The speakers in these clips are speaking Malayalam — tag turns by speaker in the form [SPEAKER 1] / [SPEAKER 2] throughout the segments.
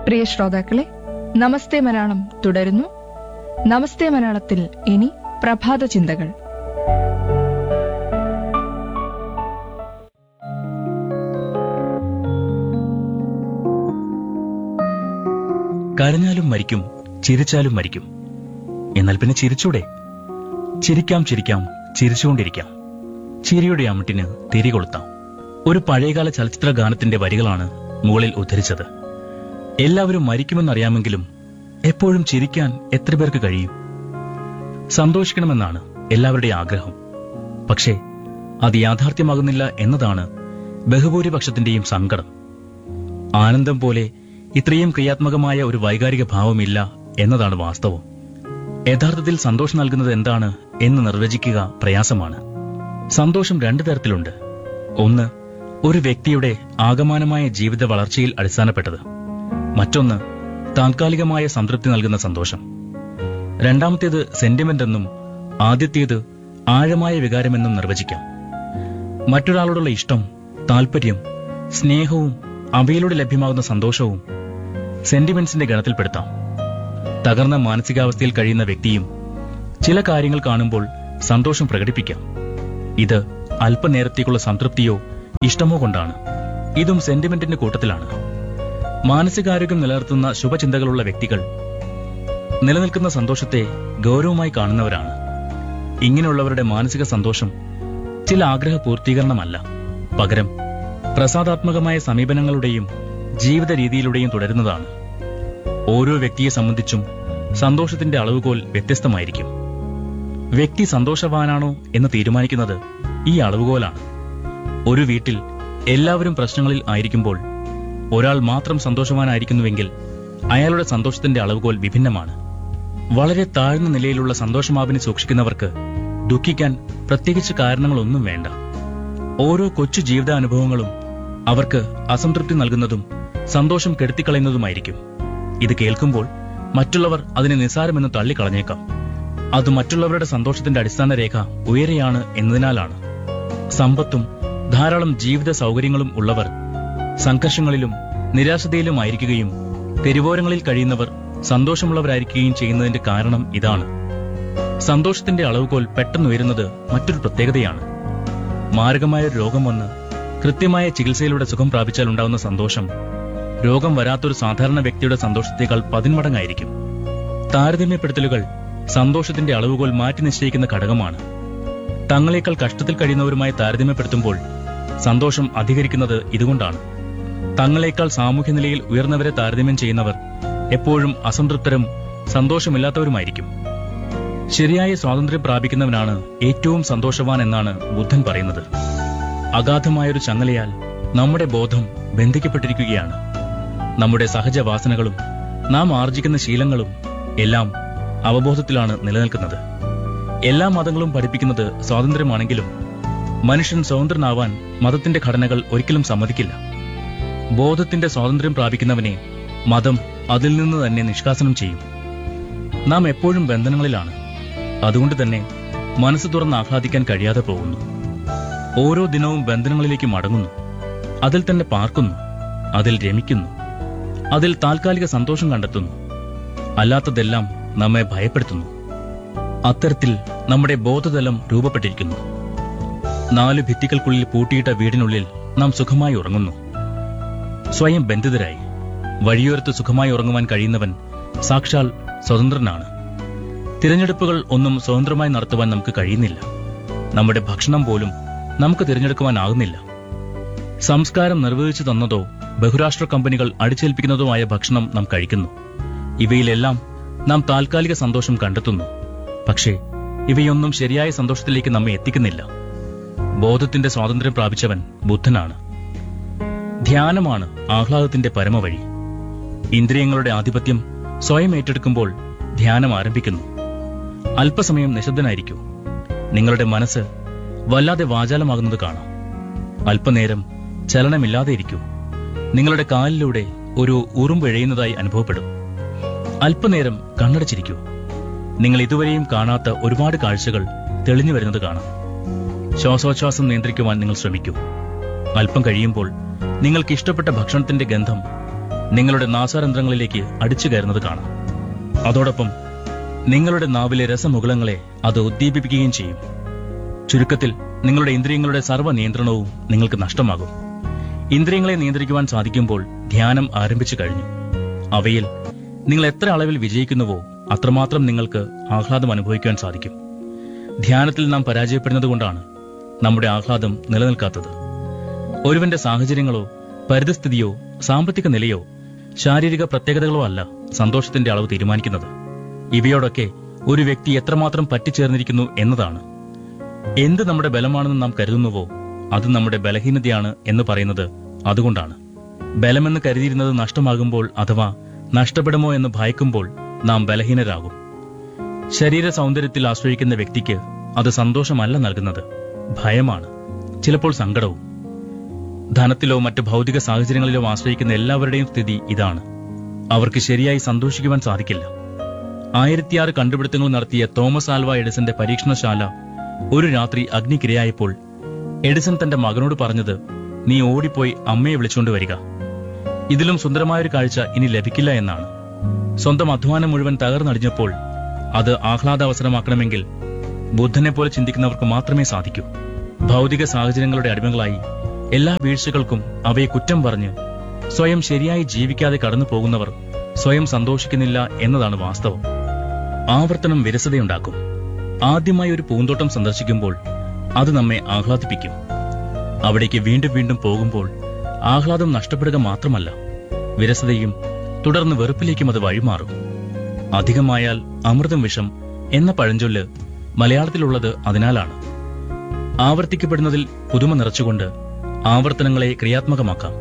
[SPEAKER 1] പ്രിയ ശ്രോതാക്കളെ നമസ്തേ മലയാളം തുടരുന്നു നമസ്തേ മലയാളത്തിൽ ഇനി പ്രഭാത ചിന്തകൾ
[SPEAKER 2] കരഞ്ഞാലും മരിക്കും ചിരിച്ചാലും മരിക്കും എന്നാൽ പിന്നെ ചിരിച്ചൂടെ ചിരിക്കാം ചിരിക്കാം ചിരിച്ചുകൊണ്ടിരിക്കാം ചിരിയുടെ അമിട്ടിന് തിരികൊളുത്താം ഒരു പഴയകാല ചലച്ചിത്ര ഗാനത്തിന്റെ വരികളാണ് മുകളിൽ ഉദ്ധരിച്ചത് എല്ലാവരും മരിക്കുമെന്നറിയാമെങ്കിലും എപ്പോഴും ചിരിക്കാൻ എത്ര പേർക്ക് കഴിയും സന്തോഷിക്കണമെന്നാണ് എല്ലാവരുടെയും ആഗ്രഹം പക്ഷേ അത് യാഥാർത്ഥ്യമാകുന്നില്ല എന്നതാണ് ബഹുഭൂരിപക്ഷത്തിന്റെയും സങ്കടം ആനന്ദം പോലെ ഇത്രയും ക്രിയാത്മകമായ ഒരു വൈകാരിക ഭാവമില്ല എന്നതാണ് വാസ്തവം യഥാർത്ഥത്തിൽ സന്തോഷം നൽകുന്നത് എന്താണ് എന്ന് നിർവചിക്കുക പ്രയാസമാണ് സന്തോഷം രണ്ടു തരത്തിലുണ്ട് ഒന്ന് ഒരു വ്യക്തിയുടെ ആകമാനമായ ജീവിത വളർച്ചയിൽ അടിസ്ഥാനപ്പെട്ടത് മറ്റൊന്ന് താൽക്കാലികമായ സംതൃപ്തി നൽകുന്ന സന്തോഷം രണ്ടാമത്തേത് സെന്റിമെന്റ് എന്നും ആദ്യത്തേത് ആഴമായ വികാരമെന്നും നിർവചിക്കാം മറ്റൊരാളോടുള്ള ഇഷ്ടം താല്പര്യം സ്നേഹവും അവയിലൂടെ ലഭ്യമാകുന്ന സന്തോഷവും സെന്റിമെന്റ്സിന്റെ ഗണത്തിൽപ്പെടുത്താം തകർന്ന മാനസികാവസ്ഥയിൽ കഴിയുന്ന വ്യക്തിയും ചില കാര്യങ്ങൾ കാണുമ്പോൾ സന്തോഷം പ്രകടിപ്പിക്കാം ഇത് അല്പനേരത്തേക്കുള്ള സംതൃപ്തിയോ ഇഷ്ടമോ കൊണ്ടാണ് ഇതും സെന്റിമെന്റിന്റെ കൂട്ടത്തിലാണ് മാനസികാരോഗ്യം നിലനിർത്തുന്ന ശുഭചിന്തകളുള്ള വ്യക്തികൾ നിലനിൽക്കുന്ന സന്തോഷത്തെ ഗൗരവമായി കാണുന്നവരാണ് ഇങ്ങനെയുള്ളവരുടെ മാനസിക സന്തോഷം ചില ആഗ്രഹ പൂർത്തീകരണമല്ല പകരം പ്രസാദാത്മകമായ സമീപനങ്ങളുടെയും ജീവിത രീതിയിലൂടെയും തുടരുന്നതാണ് ഓരോ വ്യക്തിയെ സംബന്ധിച്ചും സന്തോഷത്തിന്റെ അളവുകോൽ വ്യത്യസ്തമായിരിക്കും വ്യക്തി സന്തോഷവാനാണോ എന്ന് തീരുമാനിക്കുന്നത് ഈ അളവുകോലാണ് ഒരു വീട്ടിൽ എല്ലാവരും പ്രശ്നങ്ങളിൽ ആയിരിക്കുമ്പോൾ ഒരാൾ മാത്രം സന്തോഷവാനായിരിക്കുന്നുവെങ്കിൽ അയാളുടെ സന്തോഷത്തിന്റെ അളവുകോൽ വിഭിന്നമാണ് വളരെ താഴ്ന്ന നിലയിലുള്ള സന്തോഷമാവിനെ സൂക്ഷിക്കുന്നവർക്ക് ദുഃഖിക്കാൻ പ്രത്യേകിച്ച് കാരണങ്ങളൊന്നും വേണ്ട ഓരോ കൊച്ചു ജീവിതാനുഭവങ്ങളും അവർക്ക് അസംതൃപ്തി നൽകുന്നതും സന്തോഷം കെടുത്തിക്കളയുന്നതുമായിരിക്കും ഇത് കേൾക്കുമ്പോൾ മറ്റുള്ളവർ അതിനെ നിസ്സാരമെന്ന് തള്ളിക്കളഞ്ഞേക്കാം അത് മറ്റുള്ളവരുടെ സന്തോഷത്തിന്റെ അടിസ്ഥാന രേഖ ഉയരെയാണ് എന്നതിനാലാണ് സമ്പത്തും ധാരാളം ജീവിത സൗകര്യങ്ങളും ഉള്ളവർ സംഘർഷങ്ങളിലും നിരാശതയിലുമായിരിക്കുകയും തെരുവോരങ്ങളിൽ കഴിയുന്നവർ സന്തോഷമുള്ളവരായിരിക്കുകയും ചെയ്യുന്നതിന്റെ കാരണം ഇതാണ് സന്തോഷത്തിന്റെ അളവുകോൽ പെട്ടെന്ന് ഉയരുന്നത് മറ്റൊരു പ്രത്യേകതയാണ് മാരകമായ ഒരു രോഗം വന്ന് കൃത്യമായ ചികിത്സയിലൂടെ സുഖം പ്രാപിച്ചാൽ ഉണ്ടാവുന്ന സന്തോഷം രോഗം വരാത്തൊരു സാധാരണ വ്യക്തിയുടെ സന്തോഷത്തേക്കാൾ പതിന്മടങ്ങായിരിക്കും താരതമ്യപ്പെടുത്തലുകൾ സന്തോഷത്തിന്റെ അളവുകോൽ മാറ്റി നിശ്ചയിക്കുന്ന ഘടകമാണ് തങ്ങളെക്കാൾ കഷ്ടത്തിൽ കഴിയുന്നവരുമായി താരതമ്യപ്പെടുത്തുമ്പോൾ സന്തോഷം അധികരിക്കുന്നത് ഇതുകൊണ്ടാണ് തങ്ങളെക്കാൾ സാമൂഹ്യ നിലയിൽ ഉയർന്നവരെ താരതമ്യം ചെയ്യുന്നവർ എപ്പോഴും അസംതൃപ്തരും സന്തോഷമില്ലാത്തവരുമായിരിക്കും ശരിയായ സ്വാതന്ത്ര്യം പ്രാപിക്കുന്നവനാണ് ഏറ്റവും സന്തോഷവാൻ എന്നാണ് ബുദ്ധൻ പറയുന്നത് അഗാധമായൊരു ചങ്ങലയാൽ നമ്മുടെ ബോധം ബന്ധിക്കപ്പെട്ടിരിക്കുകയാണ് നമ്മുടെ സഹജവാസനകളും നാം ആർജിക്കുന്ന ശീലങ്ങളും എല്ലാം അവബോധത്തിലാണ് നിലനിൽക്കുന്നത് എല്ലാ മതങ്ങളും പഠിപ്പിക്കുന്നത് സ്വാതന്ത്ര്യമാണെങ്കിലും മനുഷ്യൻ സ്വതന്ത്രനാവാൻ മതത്തിന്റെ ഘടനകൾ ഒരിക്കലും സമ്മതിക്കില്ല ബോധത്തിന്റെ സ്വാതന്ത്ര്യം പ്രാപിക്കുന്നവനെ മതം അതിൽ നിന്ന് തന്നെ നിഷ്കാസനം ചെയ്യും നാം എപ്പോഴും ബന്ധനങ്ങളിലാണ് അതുകൊണ്ട് തന്നെ മനസ്സ് തുറന്ന് ആഹ്ലാദിക്കാൻ കഴിയാതെ പോകുന്നു ഓരോ ദിനവും ബന്ധനങ്ങളിലേക്ക് മടങ്ങുന്നു അതിൽ തന്നെ പാർക്കുന്നു അതിൽ രമിക്കുന്നു അതിൽ താൽക്കാലിക സന്തോഷം കണ്ടെത്തുന്നു അല്ലാത്തതെല്ലാം നമ്മെ ഭയപ്പെടുത്തുന്നു അത്തരത്തിൽ നമ്മുടെ ബോധതലം രൂപപ്പെട്ടിരിക്കുന്നു നാല് ഭിത്തികൾക്കുള്ളിൽ പൂട്ടിയിട്ട വീടിനുള്ളിൽ നാം സുഖമായി ഉറങ്ങുന്നു സ്വയം ബന്ധിതരായി വഴിയോരത്ത് സുഖമായി ഉറങ്ങുവാൻ കഴിയുന്നവൻ സാക്ഷാൽ സ്വതന്ത്രനാണ് തിരഞ്ഞെടുപ്പുകൾ ഒന്നും സ്വതന്ത്രമായി നടത്തുവാൻ നമുക്ക് കഴിയുന്നില്ല നമ്മുടെ ഭക്ഷണം പോലും നമുക്ക് തിരഞ്ഞെടുക്കുവാനാകുന്നില്ല സംസ്കാരം നിർവഹിച്ചു തന്നതോ ബഹുരാഷ്ട്ര കമ്പനികൾ അടിച്ചേൽപ്പിക്കുന്നതുമായ ഭക്ഷണം നാം കഴിക്കുന്നു ഇവയിലെല്ലാം നാം താൽക്കാലിക സന്തോഷം കണ്ടെത്തുന്നു പക്ഷേ ഇവയൊന്നും ശരിയായ സന്തോഷത്തിലേക്ക് നമ്മെ എത്തിക്കുന്നില്ല ബോധത്തിന്റെ സ്വാതന്ത്ര്യം പ്രാപിച്ചവൻ ബുദ്ധനാണ് ധ്യാനമാണ് ആഹ്ലാദത്തിന്റെ പരമവഴി ഇന്ദ്രിയങ്ങളുടെ ആധിപത്യം സ്വയം ഏറ്റെടുക്കുമ്പോൾ ധ്യാനം ആരംഭിക്കുന്നു അല്പസമയം നിശബ്ദനായിരിക്കൂ നിങ്ങളുടെ മനസ്സ് വല്ലാതെ വാചാലമാകുന്നത് കാണാം അല്പനേരം ചലനമില്ലാതെ ഇരിക്കൂ നിങ്ങളുടെ കാലിലൂടെ ഒരു ഉറുമ്പെഴയുന്നതായി അനുഭവപ്പെടും അല്പനേരം കണ്ണടച്ചിരിക്കൂ നിങ്ങൾ ഇതുവരെയും കാണാത്ത ഒരുപാട് കാഴ്ചകൾ തെളിഞ്ഞു വരുന്നത് കാണാം ശ്വാസോച്ഛ്വാസം നിയന്ത്രിക്കുവാൻ നിങ്ങൾ ശ്രമിക്കൂ അല്പം കഴിയുമ്പോൾ നിങ്ങൾക്ക് ഇഷ്ടപ്പെട്ട ഭക്ഷണത്തിന്റെ ഗന്ധം നിങ്ങളുടെ നാസാരന്ധ്രങ്ങളിലേക്ക് അടിച്ചു കയറുന്നത് കാണാം അതോടൊപ്പം നിങ്ങളുടെ നാവിലെ രസമുകുളങ്ങളെ അത് ഉദ്ദീപിപ്പിക്കുകയും ചെയ്യും ചുരുക്കത്തിൽ നിങ്ങളുടെ ഇന്ദ്രിയങ്ങളുടെ സർവ്വ നിയന്ത്രണവും നിങ്ങൾക്ക് നഷ്ടമാകും ഇന്ദ്രിയങ്ങളെ നിയന്ത്രിക്കുവാൻ സാധിക്കുമ്പോൾ ധ്യാനം ആരംഭിച്ചു കഴിഞ്ഞു അവയിൽ നിങ്ങൾ എത്ര അളവിൽ വിജയിക്കുന്നുവോ അത്രമാത്രം നിങ്ങൾക്ക് ആഹ്ലാദം അനുഭവിക്കുവാൻ സാധിക്കും ധ്യാനത്തിൽ നാം പരാജയപ്പെടുന്നത് കൊണ്ടാണ് നമ്മുടെ ആഹ്ലാദം നിലനിൽക്കാത്തത് ഒരുവന്റെ സാഹചര്യങ്ങളോ പരിതസ്ഥിതിയോ സാമ്പത്തിക നിലയോ ശാരീരിക പ്രത്യേകതകളോ അല്ല സന്തോഷത്തിന്റെ അളവ് തീരുമാനിക്കുന്നത് ഇവയോടൊക്കെ ഒരു വ്യക്തി എത്രമാത്രം പറ്റിച്ചേർന്നിരിക്കുന്നു എന്നതാണ് എന്ത് നമ്മുടെ ബലമാണെന്ന് നാം കരുതുന്നുവോ അത് നമ്മുടെ ബലഹീനതയാണ് എന്ന് പറയുന്നത് അതുകൊണ്ടാണ് ബലമെന്ന് കരുതിയിരുന്നത് നഷ്ടമാകുമ്പോൾ അഥവാ നഷ്ടപ്പെടുമോ എന്ന് ഭയക്കുമ്പോൾ നാം ബലഹീനരാകും ശരീര സൗന്ദര്യത്തിൽ ആശ്രയിക്കുന്ന വ്യക്തിക്ക് അത് സന്തോഷമല്ല നൽകുന്നത് ഭയമാണ് ചിലപ്പോൾ സങ്കടവും ധനത്തിലോ മറ്റ് ഭൗതിക സാഹചര്യങ്ങളിലോ ആശ്രയിക്കുന്ന എല്ലാവരുടെയും സ്ഥിതി ഇതാണ് അവർക്ക് ശരിയായി സന്തോഷിക്കുവാൻ സാധിക്കില്ല ആയിരത്തിയാറ് കണ്ടുപിടുത്തങ്ങൾ നടത്തിയ തോമസ് ആൽവ എഡിസന്റെ പരീക്ഷണശാല ഒരു രാത്രി അഗ്നിക്കിരയായപ്പോൾ എഡിസൺ തന്റെ മകനോട് പറഞ്ഞത് നീ ഓടിപ്പോയി അമ്മയെ വിളിച്ചുകൊണ്ട് വരിക ഇതിലും സുന്ദരമായൊരു കാഴ്ച ഇനി ലഭിക്കില്ല എന്നാണ് സ്വന്തം അധ്വാനം മുഴുവൻ തകർന്നടിഞ്ഞപ്പോൾ അത് ആഹ്ലാദാവസരമാക്കണമെങ്കിൽ ബുദ്ധനെ പോലെ ചിന്തിക്കുന്നവർക്ക് മാത്രമേ സാധിക്കൂ ഭൗതിക സാഹചര്യങ്ങളുടെ അടിമകളായി എല്ലാ വീഴ്ചകൾക്കും അവയെ കുറ്റം പറഞ്ഞ് സ്വയം ശരിയായി ജീവിക്കാതെ കടന്നു പോകുന്നവർ സ്വയം സന്തോഷിക്കുന്നില്ല എന്നതാണ് വാസ്തവം ആവർത്തനം വിരസതയുണ്ടാക്കും ആദ്യമായി ഒരു പൂന്തോട്ടം സന്ദർശിക്കുമ്പോൾ അത് നമ്മെ ആഹ്ലാദിപ്പിക്കും അവിടേക്ക് വീണ്ടും വീണ്ടും പോകുമ്പോൾ ആഹ്ലാദം നഷ്ടപ്പെടുക മാത്രമല്ല വിരസതയും തുടർന്ന് വെറുപ്പിലേക്കും അത് വഴിമാറും അധികമായാൽ അമൃതം വിഷം എന്ന പഴഞ്ചൊല്ല് മലയാളത്തിലുള്ളത് അതിനാലാണ് ആവർത്തിക്കപ്പെടുന്നതിൽ പുതുമ നിറച്ചുകൊണ്ട് ആവർത്തനങ്ങളെ ക്രിയാത്മകമാക്കാം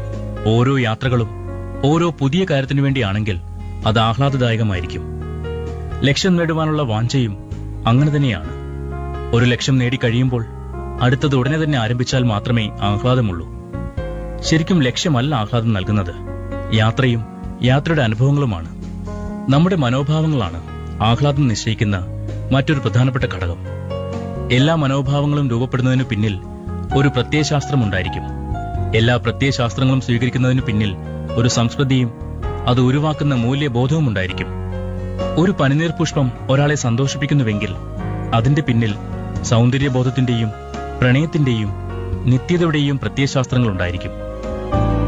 [SPEAKER 2] ഓരോ യാത്രകളും ഓരോ പുതിയ കാര്യത്തിനു വേണ്ടിയാണെങ്കിൽ അത് ആഹ്ലാദദായകമായിരിക്കും ലക്ഷ്യം നേടുവാനുള്ള വാഞ്ചയും അങ്ങനെ തന്നെയാണ് ഒരു ലക്ഷ്യം നേടിക്കഴിയുമ്പോൾ അടുത്തത് ഉടനെ തന്നെ ആരംഭിച്ചാൽ മാത്രമേ ആഹ്ലാദമുള്ളൂ ശരിക്കും ലക്ഷ്യമല്ല ആഹ്ലാദം നൽകുന്നത് യാത്രയും യാത്രയുടെ അനുഭവങ്ങളുമാണ് നമ്മുടെ മനോഭാവങ്ങളാണ് ആഹ്ലാദം നിശ്ചയിക്കുന്ന മറ്റൊരു പ്രധാനപ്പെട്ട ഘടകം എല്ലാ മനോഭാവങ്ങളും രൂപപ്പെടുന്നതിനു പിന്നിൽ ഒരു പ്രത്യയശാസ്ത്രം ഉണ്ടായിരിക്കും എല്ലാ പ്രത്യയശാസ്ത്രങ്ങളും സ്വീകരിക്കുന്നതിനു പിന്നിൽ ഒരു സംസ്കൃതിയും അത് ഉരുവാക്കുന്ന മൂല്യബോധവും ഉണ്ടായിരിക്കും ഒരു പനിനീർ പുഷ്പം ഒരാളെ സന്തോഷിപ്പിക്കുന്നുവെങ്കിൽ അതിന്റെ പിന്നിൽ സൗന്ദര്യബോധത്തിന്റെയും പ്രണയത്തിന്റെയും നിത്യതയുടെയും പ്രത്യയശാസ്ത്രങ്ങൾ ഉണ്ടായിരിക്കും